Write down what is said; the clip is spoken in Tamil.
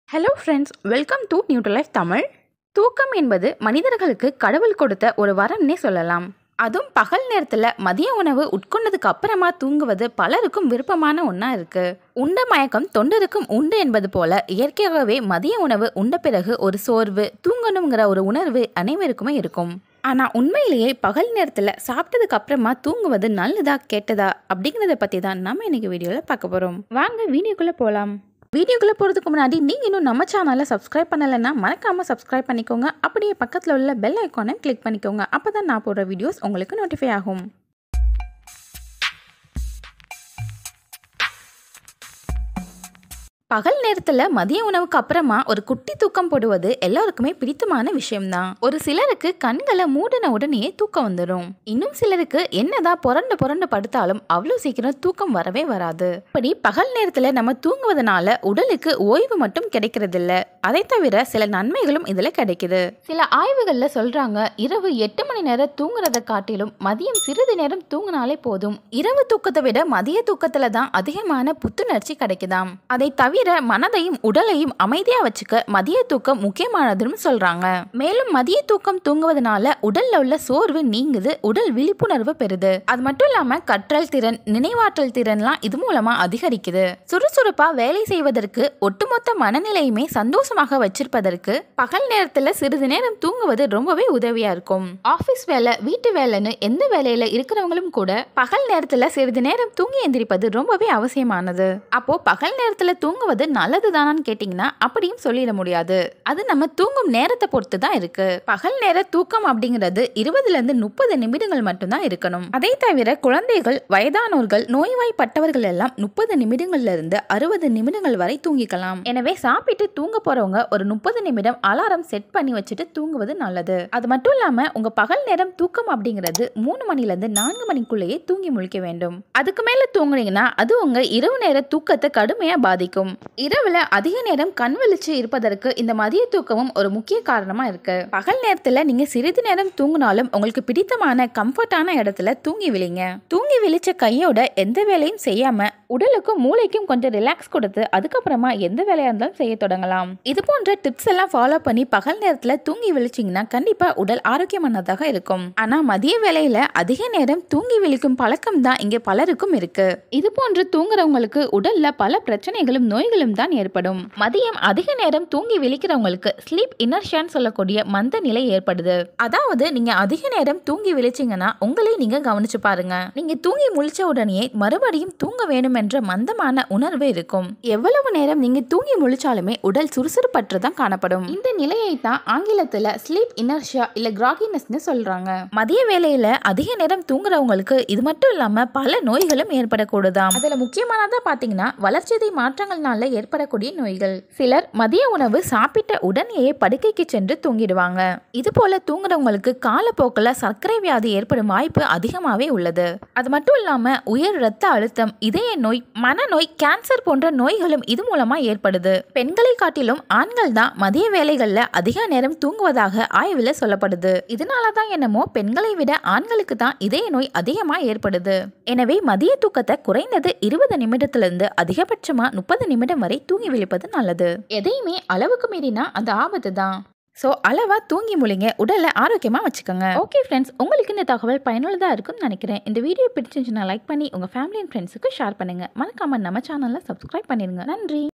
hello friends welcome to new to life Tamil தூக்கம் என்பது மனிதர்களுக்கு கடவுள் கொடுத்த ஒரு வரம்னே சொல்லலாம் அதுவும் பகல் நேரத்தில் மதிய உணவு உட்கொண்டதுக்கு அப்புறமா தூங்குவது பலருக்கும் விருப்பமான ஒன்றா இருக்கு உண்ட மயக்கம் தொண்டருக்கும் உண்டு என்பது போல இயற்கையாகவே மதிய உணவு உண்ட பிறகு ஒரு சோர்வு தூங்கணுங்கிற ஒரு உணர்வு அனைவருக்குமே இருக்கும் ஆனால் உண்மையிலேயே பகல் நேரத்தில் சாப்பிட்டதுக்கு அப்புறமா தூங்குவது நல்லதா கெட்டதா அப்படிங்கிறத பற்றி தான் நம்ம இன்னைக்கு வீடியோவில் பார்க்க போகிறோம் வாங்க வீடியோக்குள்ளே போகலாம் வீடியோக்குள்ளே போகிறதுக்கு முன்னாடி நீங்கள் இன்னும் நம்ம சேனலை சப்ஸ்கிரைப் பண்ணலைன்னா மறக்காமல் சப்ஸ்கிரைப் பண்ணிக்கோங்க அப்படியே பக்கத்தில் உள்ள பெல் ஐக்கானை கிளிக் பண்ணிக்கோங்க அப்போ தான் நான் போடுற வீடியோஸ் உங்களுக்கு நோட்டிஃபை ஆகும் பகல் நேரத்தில் மதிய உணவுக்கு அப்புறமா ஒரு குட்டி தூக்கம் போடுவது எல்லாருக்குமே பிடித்தமான விஷயம்தான் ஒரு சிலருக்கு கண்களை மூடின உடனே தூக்கம் வந்துடும் இன்னும் சிலருக்கு என்னதான் புரண்டு புரண்டு படுத்தாலும் அவ்வளோ சீக்கிரம் தூக்கம் வரவே வராது இப்படி பகல் நேரத்தில் நம்ம தூங்குவதனால உடலுக்கு ஓய்வு மட்டும் கிடைக்கிறதில்ல அதை தவிர சில நன்மைகளும் இதில் கிடைக்குது சில ஆய்வுகளில் சொல்றாங்க இரவு எட்டு மணி நேரம் தூங்குறதை காட்டிலும் மதியம் சிறிது நேரம் தூங்கினாலே போதும் இரவு தூக்கத்தை விட மதிய தூக்கத்துல தான் அதிகமான புத்துணர்ச்சி கிடைக்குதாம் அதை தவிர மனதையும் உடலையும் அமைதியா வச்சுக்க மதிய தூக்கம் முக்கியமானதுன்னு சொல்றாங்க மேலும் மதிய தூக்கம் தூங்குவதனால உடல்ல உள்ள சோர்வு நீங்குது உடல் விழிப்புணர்வு பெறுது அது மட்டும் இல்லாம கற்றல் திறன் நினைவாற்றல் திறன்லாம் இது மூலமா அதிகரிக்குது சுறுசுறுப்பா வேலை செய்வதற்கு ஒட்டுமொத்த மனநிலையுமே சந்தோஷமாக வச்சிருப்பதற்கு பகல் நேரத்துல சிறிது நேரம் தூங்குவது ரொம்பவே உதவியா இருக்கும் ஆபீஸ் வேலை வீட்டு வேலைன்னு எந்த வேலையில இருக்கிறவங்களும் கூட பகல் நேரத்துல சிறிது நேரம் தூங்கி எந்திரிப்பது ரொம்பவே அவசியமானது அப்போ பகல் நேரத்துல தூங்குவது நல்லது தானான்னு கேட்டீங்கன்னா அப்படியும் சொல்லிட முடியாது அது நம்ம தூங்கும் நேரத்தை பொறுத்து தான் இருக்கு பகல் நேர தூக்கம் அப்படிங்கிறது இருபதுல இருந்து முப்பது நிமிடங்கள் மட்டும்தான் இருக்கணும் அதை தவிர குழந்தைகள் வயதானோர்கள் நோய்வாய்ப்பட்டவர்கள் எல்லாம் முப்பது நிமிடங்கள்ல இருந்து அறுபது நிமிடங்கள் வரை தூங்கிக்கலாம் எனவே சாப்பிட்டு தூங்க போறவங்க ஒரு முப்பது நிமிடம் அலாரம் செட் பண்ணி வச்சுட்டு தூங்குவது நல்லது அது மட்டும் இல்லாம உங்க பகல் நேரம் தூக்கம் அப்படிங்கிறது மூணு மணில இருந்து நான்கு மணிக்குள்ளேயே தூங்கி முழிக்க வேண்டும் அதுக்கு மேல தூங்குனீங்கன்னா அது உங்க இரவு நேர தூக்கத்தை கடுமையா பாதிக்கும் இரவுல அதிக நேரம் கண் விழிச்சு இருப்பதற்கு இந்த மதிய தூக்கமும் ஒரு முக்கிய காரணமா இருக்கு பகல் நேரத்துல நீங்க சிறிது நேரம் தூங்கினாலும் உங்களுக்கு பிடித்தமான கம்ஃபர்டான இடத்துல தூங்கி விழிங்க தூங்கி விழிச்ச கையோட எந்த வேலையும் செய்யாம உடலுக்கும் மூளைக்கும் கொஞ்சம் ரிலாக்ஸ் கொடுத்து அதுக்கப்புறமா எந்த வேலையா இருந்தாலும் செய்ய தொடங்கலாம் இது போன்ற டிப்ஸ் எல்லாம் ஃபாலோ பண்ணி பகல் நேரத்துல தூங்கி விழிச்சிங்கன்னா கண்டிப்பா உடல் ஆரோக்கியமானதாக இருக்கும் ஆனா மதிய வேலையில அதிக நேரம் தூங்கி விழிக்கும் பழக்கம் தான் இங்க பலருக்கும் இருக்கு இது போன்று தூங்குறவங்களுக்கு உடல்ல பல பிரச்சனைகளும் நோய்களும் தான் ஏற்படும் மதியம் அதிக நேரம் தூங்கி விழிக்கிறவங்களுக்கு ஸ்லீப் இனர்ஷியான்னு சொல்லக்கூடிய மந்த நிலை ஏற்படுது அதாவது நீங்க அதிக நேரம் தூங்கி விழிச்சீங்கன்னா உங்களை நீங்க கவனிச்சு பாருங்க நீங்க தூங்கி முழிச்ச உடனே மறுபடியும் தூங்க வேணும் என்ற மந்தமான உணர்வு இருக்கும் எவ்வளவு நேரம் நீங்க தூங்கி முழிச்சாலுமே உடல் சுறுசுறுப்பற்று தான் காணப்படும் இந்த நிலையை தான் ஆங்கிலத்துல ஸ்லீப் இனர்ஷியா இல்ல கிராகினஸ்னு சொல்றாங்க மதிய வேலையில அதிக நேரம் தூங்குறவங்களுக்கு இது மட்டும் இல்லாம பல நோய்களும் ஏற்படக்கூடுதாம் அதுல முக்கியமானதா பாத்தீங்கன்னா வளர்ச்சிதை மாற்றங்கள்னால ஏற்படக்கூடிய நோய்கள் சிலர் மதிய உணவு சாப்பிட்ட உடனேயே படுக்கைக்கு சென்று தூங்கிடுவாங்க இது போல தூங்குறவங்களுக்கு காலப்போக்கில் சர்க்கரை வியாதி ஏற்படும் வாய்ப்பு அதிகமாகவே உள்ளது அது மட்டும் இல்லாம உயர் ரத்த அழுத்தம் இதய நோய் மனநோய் கேன்சர் போன்ற நோய்களும் இது மூலமா ஏற்படுது பெண்களை காட்டிலும் ஆண்கள் தான் மதிய வேலைகள்ல அதிக நேரம் தூங்குவதாக ஆய்வுல சொல்லப்படுது இதனால தான் என்னமோ பெண்களை விட ஆண்களுக்கு தான் இதய நோய் அதிகமா ஏற்படுது எனவே மதிய தூக்கத்தை குறைந்தது இருபது நிமிடத்திலிருந்து அதிகபட்சமா முப்பது நிமிடம் வரை தூங்கி விழிப்பது நல்லது எதையுமே அளவுக்கு மீறினா அது ஆபத்து தான் ஸோ அளவா தூங்கி முழிங்க உடலை ஆரோக்கியமாக வச்சுக்கோங்க ஓகே ஃப்ரெண்ட்ஸ் உங்களுக்கு இந்த தகவல் பயனுள்ளதாக இருக்கும்னு நினைக்கிறேன் இந்த வீடியோ பிடிச்சிருந்துச்சுன்னா லைக் பண்ணி உங்கள் ஃபேமிலி அண்ட் ஃப்ரெண்ட்ஸுக்கு ஷேர் பண்ணுங்கள் மறக்காம நம்ம சேனலை சப்ஸ்கிரைப் பண்ணிடுங்க நன்றி